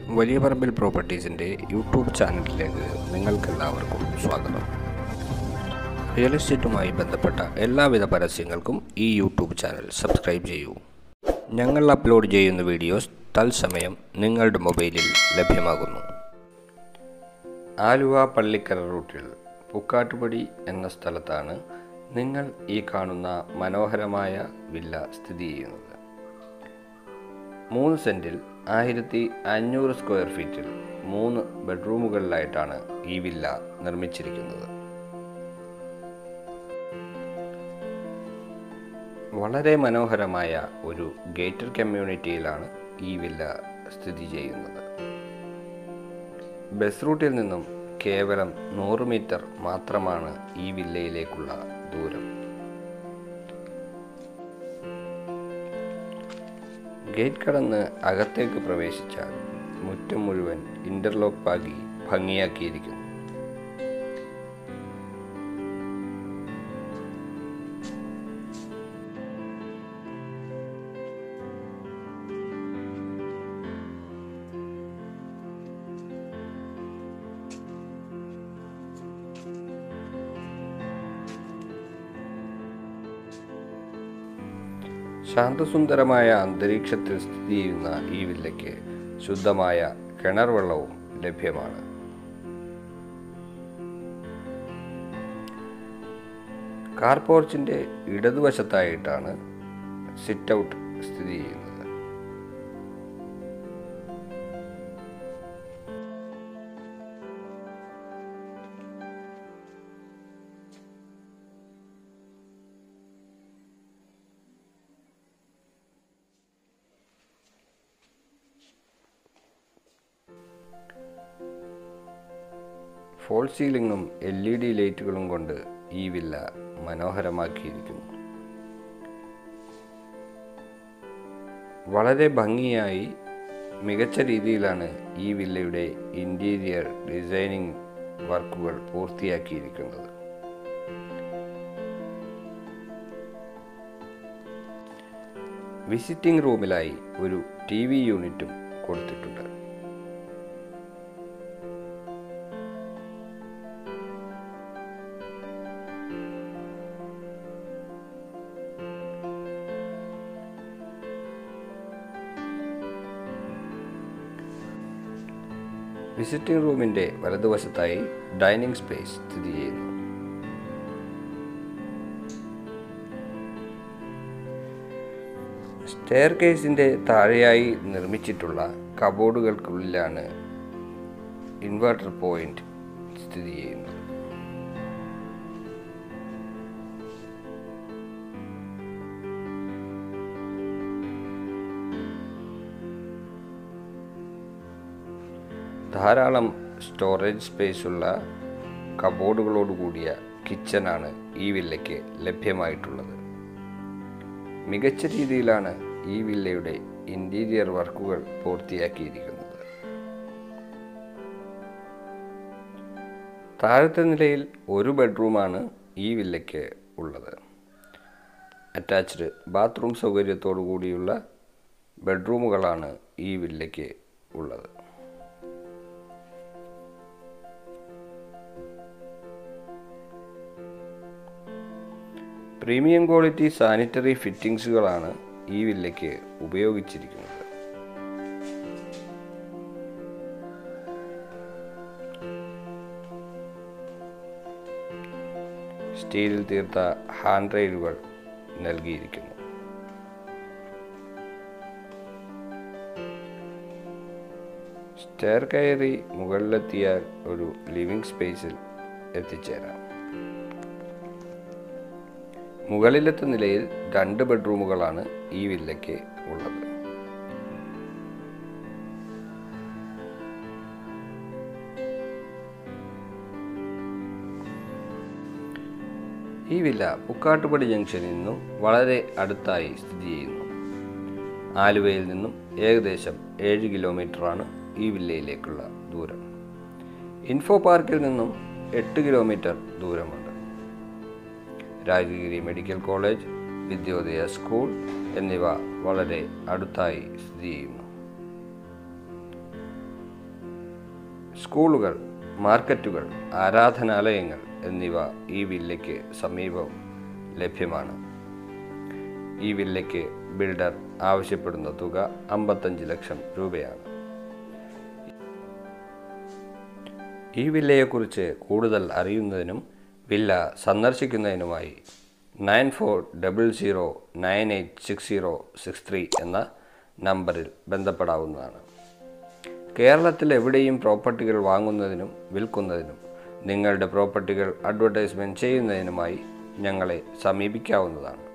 വലിയ പറമ്പിൽ പ്രോപ്പർട്ടീസിൻ്റെ യൂട്യൂബ് ചാനലിലേക്ക് നിങ്ങൾക്കെല്ലാവർക്കും സ്വാഗതം റിയൽ എസ്റ്റേറ്റുമായി ബന്ധപ്പെട്ട എല്ലാവിധ പരസ്യങ്ങൾക്കും ഈ യൂട്യൂബ് ചാനൽ സബ്സ്ക്രൈബ് ചെയ്യൂ ഞങ്ങൾ അപ്ലോഡ് ചെയ്യുന്ന വീഡിയോസ് തത്സമയം നിങ്ങളുടെ മൊബൈലിൽ ലഭ്യമാകുന്നു ആലുവ പള്ളിക്കര റൂട്ടിൽ പുക്കാട്ടുപടി എന്ന സ്ഥലത്താണ് നിങ്ങൾ ഈ കാണുന്ന മനോഹരമായ വില്ല സ്ഥിതി ചെയ്യുന്നത് മൂന്ന് സെൻറ്റിൽ ആയിരത്തി അഞ്ഞൂറ് സ്ക്വയർ ഫീറ്റിൽ മൂന്ന് ബെഡ്റൂമുകളിലായിട്ടാണ് ഈ വില്ല നിർമ്മിച്ചിരിക്കുന്നത് വളരെ മനോഹരമായ ഒരു ഗേറ്റഡ് കമ്മ്യൂണിറ്റിയിലാണ് ഈ വില്ല സ്ഥിതി ചെയ്യുന്നത് ബസ് റൂട്ടിൽ നിന്നും കേവലം നൂറ് മീറ്റർ മാത്രമാണ് ഈ വില്ലയിലേക്കുള്ള ദൂരം ഗേറ്റ് കടന്ന് അകത്തേക്ക് പ്രവേശിച്ചാൽ മുറ്റം മുഴുവൻ ഇന്റർലോക്ക് പാകി ഭംഗിയാക്കിയിരിക്കുന്നു ശാന്തസുന്ദരമായ അന്തരീക്ഷത്തിൽ സ്ഥിതി ചെയ്യുന്ന ഈ വില്ലയ്ക്ക് ശുദ്ധമായ കിണർ വെള്ളവും ലഭ്യമാണ് കാർ പോർച്ചിന്റെ ഇടതുവശത്തായിട്ടാണ് സിറ്റ് ഔട്ട് സ്ഥിതി ചെയ്യുന്നത് ഫോൾ സീലിംഗും എൽ ഇ ഡി ലൈറ്റുകളും കൊണ്ട് ഈ വില്ല മനോഹരമാക്കിയിരിക്കുന്നു വളരെ ഭംഗിയായി മികച്ച രീതിയിലാണ് ഈ വില്ലയുടെ ഇൻറ്റീരിയർ ഡിസൈനിങ് വർക്കുകൾ പൂർത്തിയാക്കിയിരിക്കുന്നത് വിസിറ്റിംഗ് റൂമിലായി ഒരു ടി വി യൂണിറ്റും കൊടുത്തിട്ടുണ്ട് വിസിറ്റിംഗ് റൂമിന്റെ വലതുവശത്തായി ഡൈനിങ് സ്പേസ് സ്ഥിതി ചെയ്യുന്നു സ്റ്റെയർ കേസിന്റെ താഴെയായി നിർമ്മിച്ചിട്ടുള്ള കബോർഡുകൾക്കുള്ളിലാണ് ഇൻവെർട്ടർ പോയിന്റ് സ്ഥിതി ചെയ്യുന്നത് ധാരാളം സ്റ്റോറേജ് സ്പേസുള്ള കബോർഡുകളോട് കൂടിയ കിച്ചനാണ് ഈ വില്ലയ്ക്ക് ലഭ്യമായിട്ടുള്ളത് മികച്ച രീതിയിലാണ് ഈ വില്ലയുടെ ഇൻറ്റീരിയർ വർക്കുകൾ പൂർത്തിയാക്കിയിരിക്കുന്നത് താഴത്തെ നിലയിൽ ഒരു ബെഡ്റൂമാണ് ഈ വില്ലയ്ക്ക് ഉള്ളത് അറ്റാച്ച്ഡ് ബാത്റൂം സൗകര്യത്തോടു കൂടിയുള്ള ബെഡ്റൂമുകളാണ് ഈ വില്ലയ്ക്ക് ഉള്ളത് പ്രീമിയം ക്വാളിറ്റി സാനിറ്ററി ഫിറ്റിംഗ്സുകളാണ് ഈ വില്ലയ്ക്ക് ഉപയോഗിച്ചിരിക്കുന്നത് സ്റ്റീലിൽ തീർത്ത ഹാൻഡ് റെയിലുകൾ നൽകിയിരിക്കുന്നു സ്റ്റെയർ കയറി മുകളിലെത്തിയാൽ ഒരു ലിവിംഗ് സ്പേസിൽ എത്തിച്ചേരാം മുകളിലത്തെ നിലയിൽ രണ്ട് ബെഡ്റൂമുകളാണ് ഈ വില്ലയ്ക്ക് ഉള്ളത് ഈ വില്ല പുക്കാട്ടുപടി ജംഗ്ഷനിൽ നിന്നും വളരെ അടുത്തായി സ്ഥിതി ചെയ്യുന്നു ആലുവയിൽ നിന്നും ഏകദേശം ഏഴ് കിലോമീറ്ററാണ് ഈ വില്ലയിലേക്കുള്ള ദൂരം ഇൻഫോ പാർക്കിൽ നിന്നും എട്ട് കിലോമീറ്റർ ദൂരമുണ്ട് Rajagiri medical college Vidyodaya school എന്നിവ വളരെ അടുത്തായി സ്ഥിതി ചെയ്യുന്നു സ്കൂളുകൾ മാർക്കറ്റുകൾ ആരാധനാലയങ്ങൾ എന്നിവ ഈ വില്ലയ്ക്ക് സമീപം ലഭ്യമാണ് ഈ വില്ലയ്ക്ക് ബിൽഡർ ആവശ്യപ്പെടുന്ന തുക അമ്പത്തഞ്ച് ലക്ഷം രൂപയാണ് ഈ വില്ലയെക്കുറിച്ച് കൂടുതൽ അറിയുന്നതിനും വില്ല സന്ദർശിക്കുന്നതിനുമായി nine four double zero nine eight six zero six three എന്ന നമ്പറിൽ ബന്ധപ്പെടാവുന്നതാണ് കേരളത്തിൽ എവിടെയും പ്രോപ്പർട്ടികൾ വാങ്ങുന്നതിനും വിൽക്കുന്നതിനും നിങ്ങളുടെ പ്രോപ്പർട്ടികൾ അഡ്വർടൈസ്മെൻറ്റ് ചെയ്യുന്നതിനുമായി ഞങ്ങളെ സമീപിക്കാവുന്നതാണ്